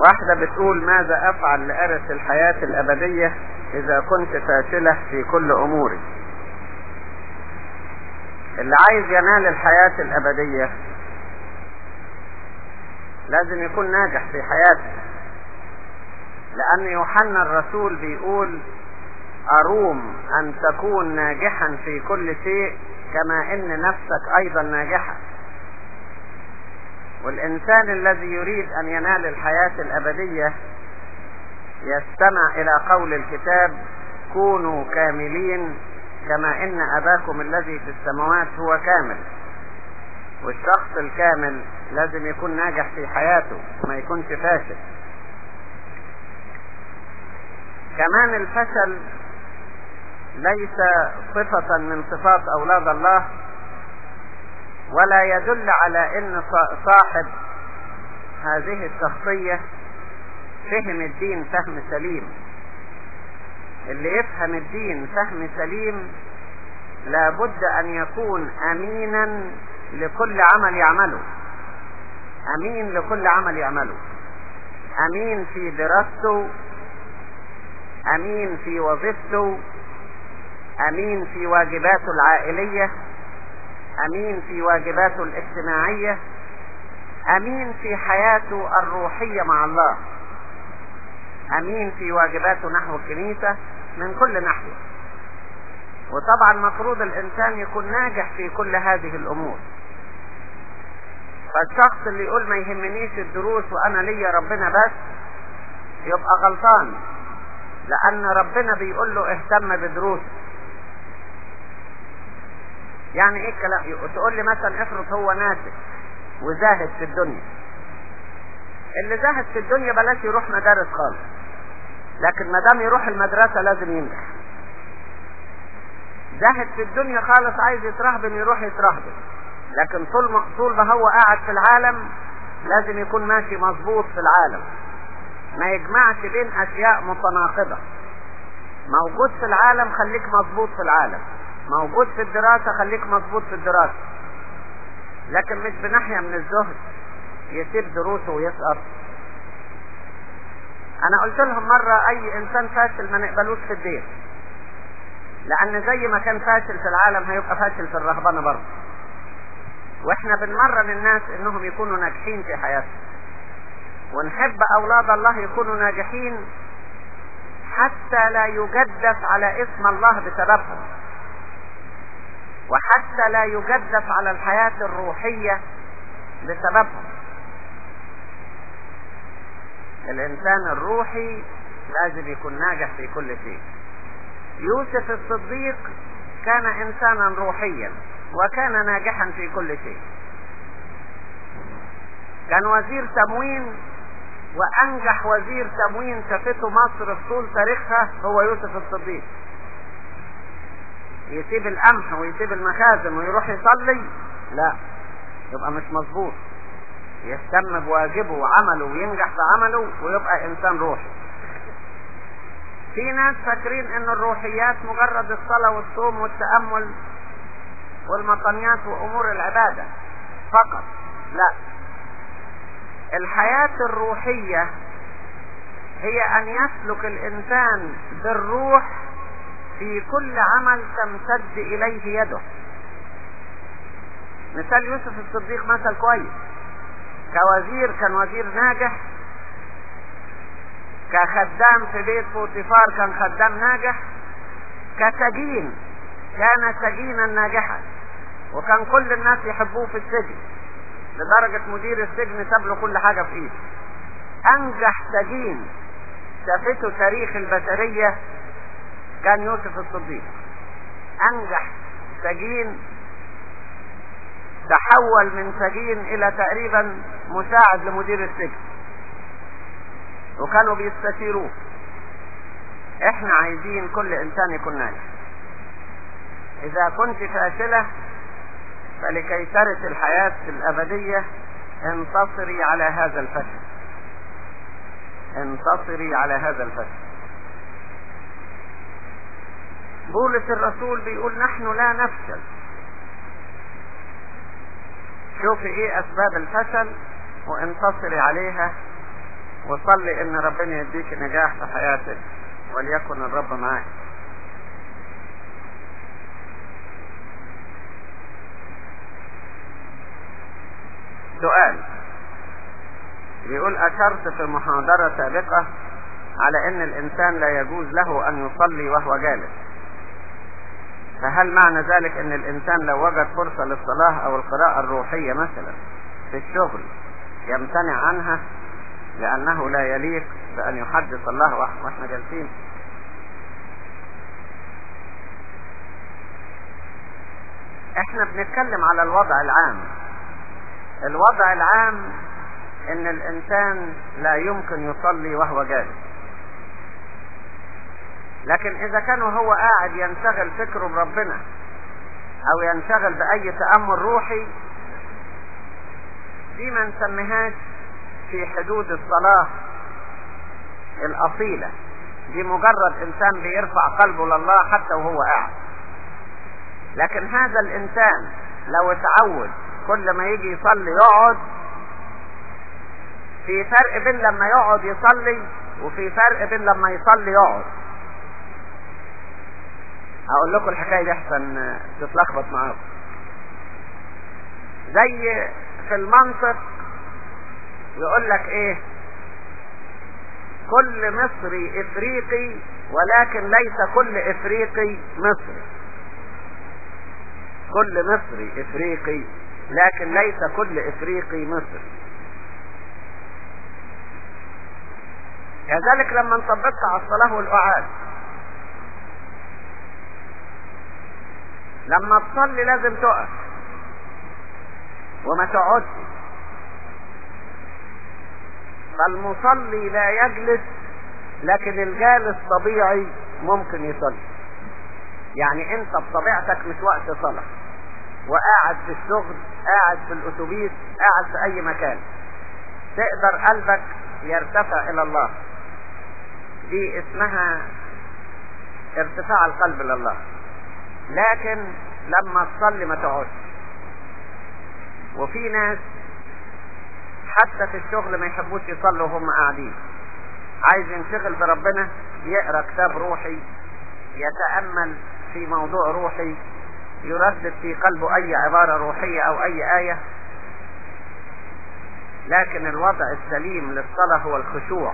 واحدة بتقول ماذا أفعل لأرث الحياة الأبدية إذا كنت فاشلة في كل أموري اللي عايز ينال الحياة الأبدية لازم يكون ناجح في حياته لأن يوحنا الرسول بيقول أروم أن تكون ناجحا في كل شيء كما إن نفسك أيضا ناجحة والإنسان الذي يريد أن ينال الحياة الأبدية يستمع إلى قول الكتاب كونوا كاملين كما إن أباكم الذي في السماوات هو كامل والشخص الكامل لازم يكون ناجح في حياته ما يكونش فاشل كمان الفشل ليس صفة من صفات أولاد الله ولا يدل على ان صاحب هذه الشخصية فهم الدين فهم سليم اللي يفهم الدين فهم سليم لابد ان يكون امينا لكل عمل يعمله امين لكل عمل يعمله امين في دراسته امين في وظيفته امين في واجباته العائليه امين في واجباته الاجتماعية امين في حياته الروحية مع الله امين في واجباته نحو الكنيسة من كل ناحية وطبعا مفروض الانسان يكون ناجح في كل هذه الامور فالشخص اللي يقول ما يهمنيش الدروس وانا ليا ربنا بس يبقى غلطان لان ربنا بيقول له اهتم بدروسك يعني ايه الكلام تقول لي مثلا افرض هو ناسك وزاهد في الدنيا اللي زاهد في الدنيا بلاش يروح مدارس خالص لكن ما دام يروح المدرسة لازم ينجح زاهد في الدنيا خالص عايز يترهبن يروح يترهبن لكن طول طول ما هو قاعد في العالم لازم يكون ماشي مظبوط في العالم ما يجمعش بين اشياء متناقضة موجود في العالم خليك مظبوط في العالم موجود في الدراسة خليك مظبوط في الدراسة لكن مش بناحية من الزهد يسيب دروسه ويسقط انا قلت لهم مرة اي انسان فاشل ما نقبلوش في الدين لان زي ما كان فاشل في العالم هيبقى فاشل في الرهبنة برضه واحنا بنمرن الناس انهم يكونوا ناجحين في حياتهم ونحب اولاد الله يكونوا ناجحين حتى لا يجدف على اسم الله بسببهم وحتى لا يجدف على الحياة الروحية بسببهم الانسان الروحي لازم يكون ناجح في كل شيء يوسف الصديق كان انسانا روحيا وكان ناجحا في كل شيء كان وزير تموين وانجح وزير تموين شافته مصر في طول تاريخها هو يوسف الصديق يسيب القمح ويسيب المخازن ويروح يصلي لا يبقى مش مظبوط يهتم بواجبه وعمله وينجح في عمله ويبقى انسان روحي في ناس فاكرين ان الروحيات مجرد الصلاة والصوم والتأمل والمطنيات وامور العبادة فقط لا الحياة الروحية هي ان يسلك الانسان بالروح في كل عمل تمتد اليه يده مثال يوسف الصديق مثل كويس كوزير كان وزير ناجح كخدام في بيت بوتيفار كان خدام ناجح كسجين كان سجينا ناجحا وكان كل الناس يحبوه في السجن لدرجة مدير السجن ساب له كل حاجة في ايده انجح سجين شافته تاريخ البشرية كان يوسف الصديق انجح سجين تحول من سجين الى تقريبا مساعد لمدير السجن وكانوا بيستشيروه احنا عايزين كل انسان يكون ناجح اذا كنت فاشلة فلكي ترث الحياة الابدية انتصري على هذا الفشل انتصري على هذا الفشل بولس الرسول بيقول نحن لا نفشل شوفي ايه اسباب الفشل وانتصري عليها وصلي ان ربنا يديك نجاح في حياتك وليكن الرب معاك سؤال بيقول أشرت في محاضرة سابقة على أن الإنسان لا يجوز له أن يصلي وهو جالس فهل معنى ذلك أن الإنسان لو وجد فرصة للصلاة أو القراءة الروحية مثلا في الشغل يمتنع عنها لأنه لا يليق بأن يحدث الله وإحنا جالسين احنا بنتكلم على الوضع العام الوضع العام ان الانسان لا يمكن يصلي وهو جالس لكن اذا كان هو قاعد ينشغل فكره بربنا او ينشغل باي تأمل روحي دي ما نسميهاش في حدود الصلاة الاصيلة دي مجرد انسان بيرفع قلبه لله حتى وهو قاعد لكن هذا الانسان لو اتعود كل ما يجي يصلي يقعد في فرق بين لما يقعد يصلي وفي فرق بين لما يصلي يقعد هقول لكم الحكايه دي احسن تتلخبط معاكم زي في المنطق يقول لك ايه كل مصري افريقي ولكن ليس كل افريقي مصري كل مصري افريقي لكن ليس كل افريقي مصري كذلك لما نطبقت على الصلاة والقعاد لما تصلي لازم تقف وما تقعدش فالمصلي لا يجلس لكن الجالس طبيعي ممكن يصلي يعني انت بطبيعتك مش وقت صلاة وقاعد في الشغل قاعد في الاتوبيس قاعد في اي مكان تقدر قلبك يرتفع الى الله دي اسمها ارتفاع القلب لله لكن لما تصلي ما تقعدش وفي ناس حتى في الشغل ما يحبوش يصلوا وهم قاعدين عايز ينشغل بربنا يقرا كتاب روحي يتامل في موضوع روحي يردد في قلبه اي عباره روحيه او اي ايه لكن الوضع السليم للصلاه هو الخشوع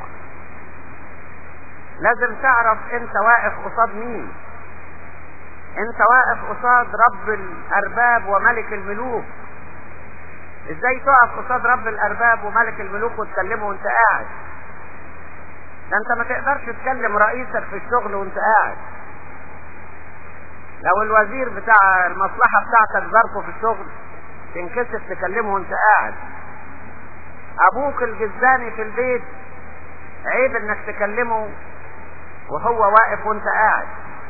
لازم تعرف انت واقف قصاد مين انت واقف قصاد رب الارباب وملك الملوك ازاي تقف قصاد رب الارباب وملك الملوك وتكلمه وانت قاعد ده انت ما تقدرش تكلم رئيسك في الشغل وانت قاعد لو الوزير بتاع المصلحة بتاعتك ظرفه في الشغل تنكسف تكلمه وانت قاعد ابوك الجزاني في البيت عيب انك تكلمه وهو واقف وانت قاعد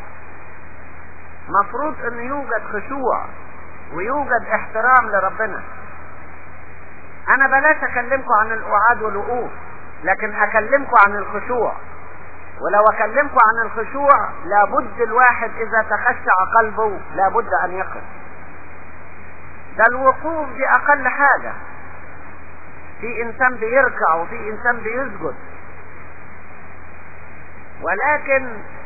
مفروض ان يوجد خشوع ويوجد احترام لربنا انا بلاش اكلمكم عن القعاد والوقوف لكن اكلمكم عن الخشوع ولو اكلمكم عن الخشوع لابد الواحد اذا تخشع قلبه لابد ان يقف ده الوقوف دي اقل حاجة في انسان بيركع وفي انسان بيسجد ولكن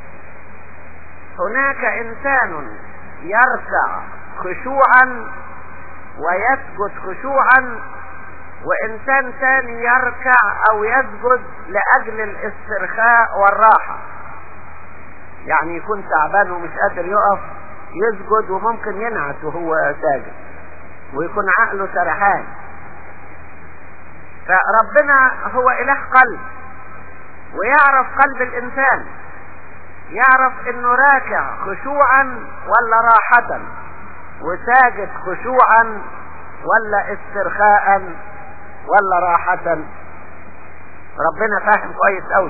هناك انسان يركع خشوعا ويسجد خشوعا وانسان ثاني يركع او يسجد لاجل الاسترخاء والراحة يعني يكون تعبان ومش قادر يقف يسجد وممكن ينعس وهو ساجد ويكون عقله سرحان فربنا هو اله قلب ويعرف قلب الانسان يعرف انه راكع خشوعا ولا راحة وساجد خشوعا ولا استرخاء ولا راحة ربنا فاهم كويس قوي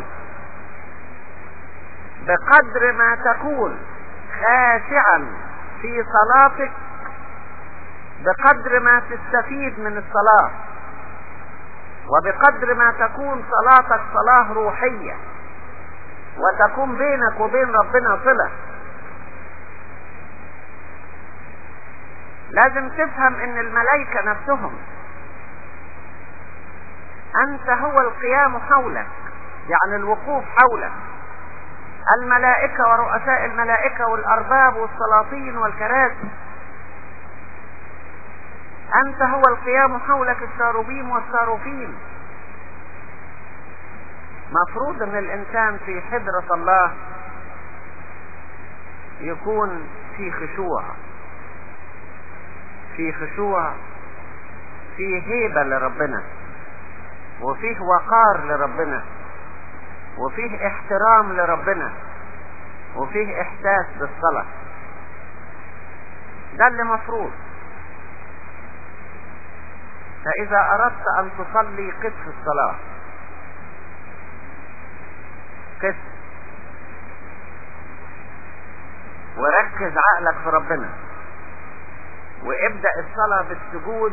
بقدر ما تكون خاشعا في صلاتك بقدر ما تستفيد من الصلاة وبقدر ما تكون صلاتك صلاة روحية وتكون بينك وبين ربنا صلة لازم تفهم ان الملائكة نفسهم انت هو القيام حولك يعني الوقوف حولك الملائكة ورؤساء الملائكة والارباب والسلاطين والكراسي انت هو القيام حولك الشاروبيم والصاروفين مفروض ان الانسان في حضرة الله يكون في خشوع في خشوع في هيبة لربنا وفيه وقار لربنا وفيه احترام لربنا وفيه احساس بالصلاة ده اللي مفروض فاذا اردت ان تصلي قف الصلاة قف وركز عقلك في ربنا وابدأ الصلاة بالسجود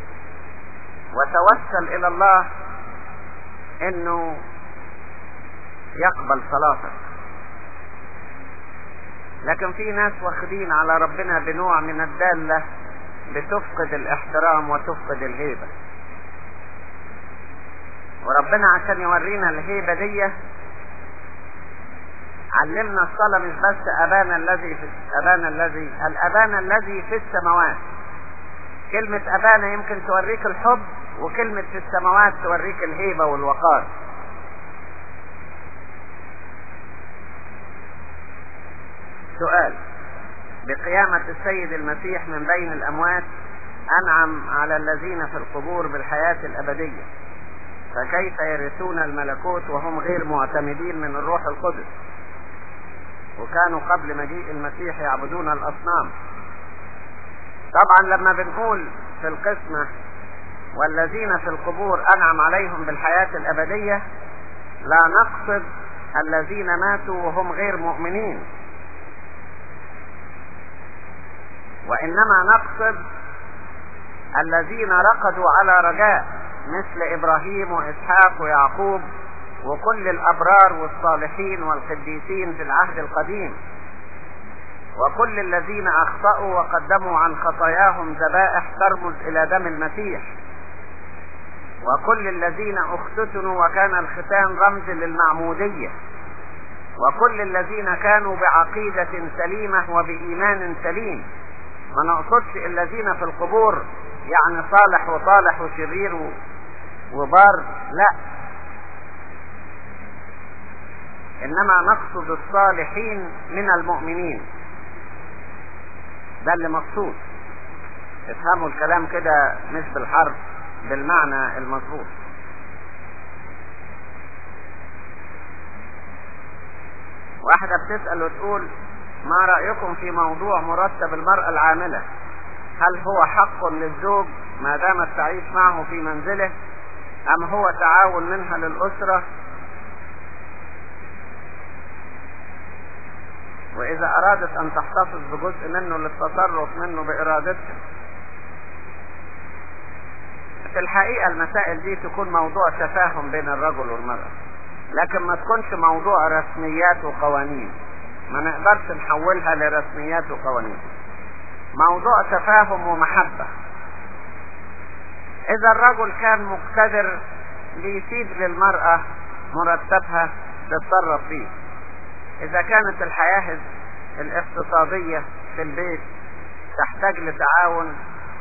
وتوسل الى الله انه يقبل صلاتك لكن في ناس واخدين على ربنا بنوع من الدالة بتفقد الاحترام وتفقد الهيبة وربنا عشان يورينا الهيبة دي علمنا الصلاة مش بس أبانا الذي في أبانا الذي الأبانا الذي في السماوات كلمة أبانا يمكن توريك الحب وكلمة في السماوات توريك الهيبة والوقار سؤال بقيامة السيد المسيح من بين الأموات أنعم على الذين في القبور بالحياة الأبدية فكيف يرثون الملكوت وهم غير معتمدين من الروح القدس وكانوا قبل مجيء المسيح يعبدون الأصنام طبعا لما بنقول في القسمة والذين في القبور أنعم عليهم بالحياة الأبدية لا نقصد الذين ماتوا وهم غير مؤمنين وإنما نقصد الذين رقدوا على رجاء مثل إبراهيم وإسحاق ويعقوب وكل الأبرار والصالحين والقديسين في العهد القديم وكل الذين أخطأوا وقدموا عن خطاياهم ذبائح ترمز إلى دم المسيح وكل الذين اختتنوا وكان الختان رمز للمعمودية وكل الذين كانوا بعقيدة سليمة وبإيمان سليم ما نقصدش الذين في القبور يعني صالح وطالح وشرير وبار لا انما نقصد الصالحين من المؤمنين ده اللي مقصود افهموا الكلام كده مش بالحرف بالمعنى المظبوط واحدة بتسأل وتقول ما رأيكم في موضوع مرتب المرأة العاملة هل هو حق للزوج ما دامت تعيش معه في منزله ام هو تعاون منها للأسرة واذا ارادت ان تحتفظ بجزء منه للتصرف منه بارادتها في الحقيقة المسائل دي تكون موضوع تفاهم بين الرجل والمرأة لكن ما تكونش موضوع رسميات وقوانين ما نقدرش نحولها لرسميات وقوانين موضوع تفاهم ومحبة اذا الرجل كان مقتدر بيسيب للمرأة مرتبها تتصرف فيه اذا كانت الحياة الاقتصادية في البيت تحتاج لتعاون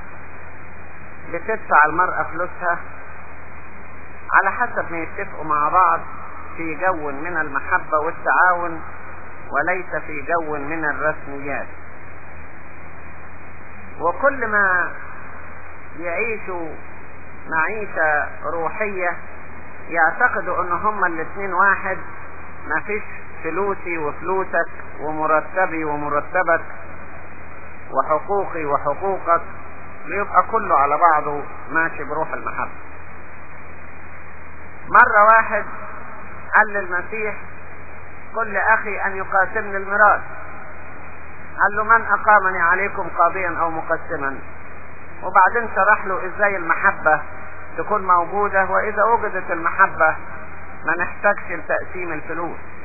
بتدفع المرأة فلوسها على حسب ما يتفقوا مع بعض في جو من المحبة والتعاون وليس في جو من الرسميات وكل ما يعيشوا معيشة روحية يعتقدوا ان هما الاثنين واحد ما فيش فلوسي وفلوسك ومرتبي ومرتبك وحقوقي وحقوقك بيبقى كله على بعضه ماشي بروح المحبة مرة واحد قال للمسيح قل لأخي أن يقاسمني الميراث قال له من أقامني عليكم قاضيا أو مقسما وبعدين شرح له إزاي المحبة تكون موجودة وإذا وجدت المحبة ما نحتاجش لتقسيم الفلوس